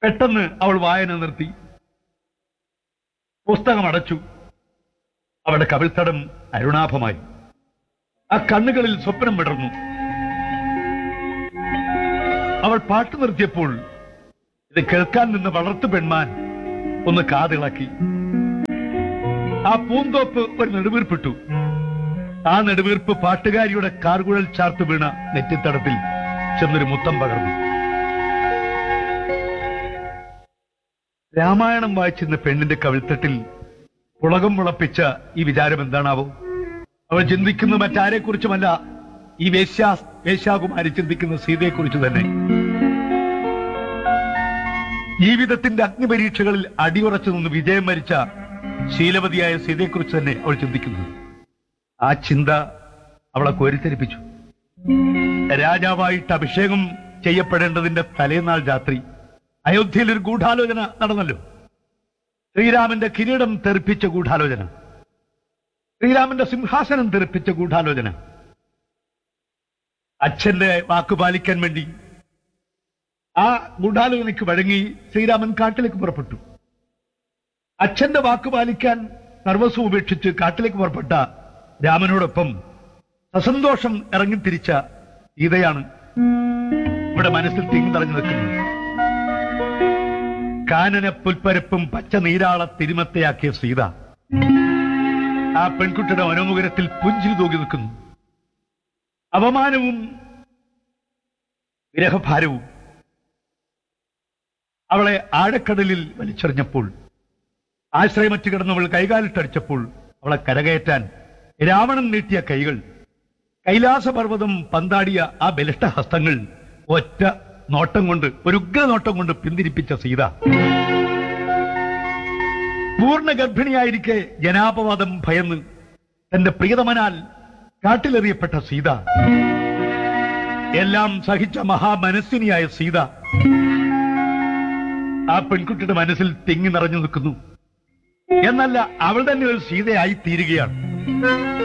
പെട്ടെന്ന് അവൾ വായന നിർത്തി പുസ്തകം അടച്ചു അവളുടെ കവിൾത്തടം അരുണാഭമായി ആ കണ്ണുകളിൽ സ്വപ്നം വിടർന്നു അവൾ പാട്ട് നിർത്തിയപ്പോൾ ഇത് കേൾക്കാൻ നിന്ന് വളർത്തു പെൺമാൻ ഒന്ന് കാതിളക്കി ആ പൂന്തോപ്പ് ഒരു നെടുവീർപ്പിട്ടു ആ നെടുവീർപ്പ് പാട്ടുകാരിയുടെ കാർകുഴൽ ചാർത്ത് വീണ നെറ്റിത്തടത്തിൽ ചെന്നൊരു മുത്തം പകർന്നു രാമായണം വായിച്ചിരുന്ന പെണ്ണിന്റെ കവിൾത്തട്ടിൽ പുളകം മുളപ്പിച്ച ഈ വിചാരം എന്താണാവോ അവൾ ചിന്തിക്കുന്നത് മറ്റാരെ കുറിച്ചുമല്ല ഈ വേശ്യാ വേശ്യാകുമാരി ചിന്തിക്കുന്ന സീതയെക്കുറിച്ച് തന്നെ ജീവിതത്തിന്റെ അഗ്നിപരീക്ഷകളിൽ അടിയുറച്ചു നിന്ന് വിജയം വരിച്ച ശീലവതിയായ സീതയെക്കുറിച്ച് തന്നെ അവൾ ചിന്തിക്കുന്നത് ആ ചിന്ത അവളെ കോരിത്തെരിപ്പിച്ചു രാജാവായിട്ട് അഭിഷേകം ചെയ്യപ്പെടേണ്ടതിന്റെ തലേനാൾ രാത്രി അയോധ്യയിൽ ഒരു ഗൂഢാലോചന നടന്നല്ലോ ശ്രീരാമന്റെ കിരീടം തെറിപ്പിച്ച ഗൂഢാലോചന ശ്രീരാമന്റെ സിംഹാസനം തെറിപ്പിച്ച ഗൂഢാലോചന അച്ഛന്റെ വാക്ക് പാലിക്കാൻ വേണ്ടി ആ ഗൂഢാലോചനയ്ക്ക് വഴങ്ങി ശ്രീരാമൻ കാട്ടിലേക്ക് പുറപ്പെട്ടു അച്ഛന്റെ വാക്ക് പാലിക്കാൻ സർവസ്വം ഉപേക്ഷിച്ച് കാട്ടിലേക്ക് പുറപ്പെട്ട രാമനോടൊപ്പം സസന്തോഷം ഇറങ്ങിത്തിരിച്ച സീതയാണ് ഇവിടെ മനസ്സിൽ തിങ്ങി നിറഞ്ഞു നിൽക്കുന്നത് കാനന പുൽപ്പരപ്പും പച്ച നീരാള തിരുമത്തയാക്കിയ സീത ആ പെൺകുട്ടിയുടെ മനോമുഖരത്തിൽ പുഞ്ചിരി തൂകി നിൽക്കുന്നു അപമാനവും വിരഹഭാരവും അവളെ ആഴക്കടലിൽ വലിച്ചെറിഞ്ഞപ്പോൾ ആശ്രയമറ്റ് കിടന്നവൾ കൈകാലിട്ടടിച്ചപ്പോൾ അവളെ കരകയറ്റാൻ രാവണൻ നീട്ടിയ കൈകൾ കൈലാസപർവ്വതം പന്താടിയ ആ ബലിഷ്ഠ ഹസ്തങ്ങൾ ഒറ്റ നോട്ടം കൊണ്ട് ഒരു ഉഗ്ര നോട്ടം കൊണ്ട് പിന്തിരിപ്പിച്ച സീത പൂർണ്ണ ഗർഭിണിയായിരിക്കെ ജനാപവാദം ഭയന്ന് തന്റെ പ്രിയതമനാൽ കാട്ടിലെറിയപ്പെട്ട സീത എല്ലാം സഹിച്ച മഹാമനസ്വിനിയായ സീത ആ പെൺകുട്ടിയുടെ മനസ്സിൽ തിങ്ങി നിറഞ്ഞു നിൽക്കുന്നു എന്നല്ല അവൾ തന്നെ ഒരു സീതയായി തീരുകയാണ്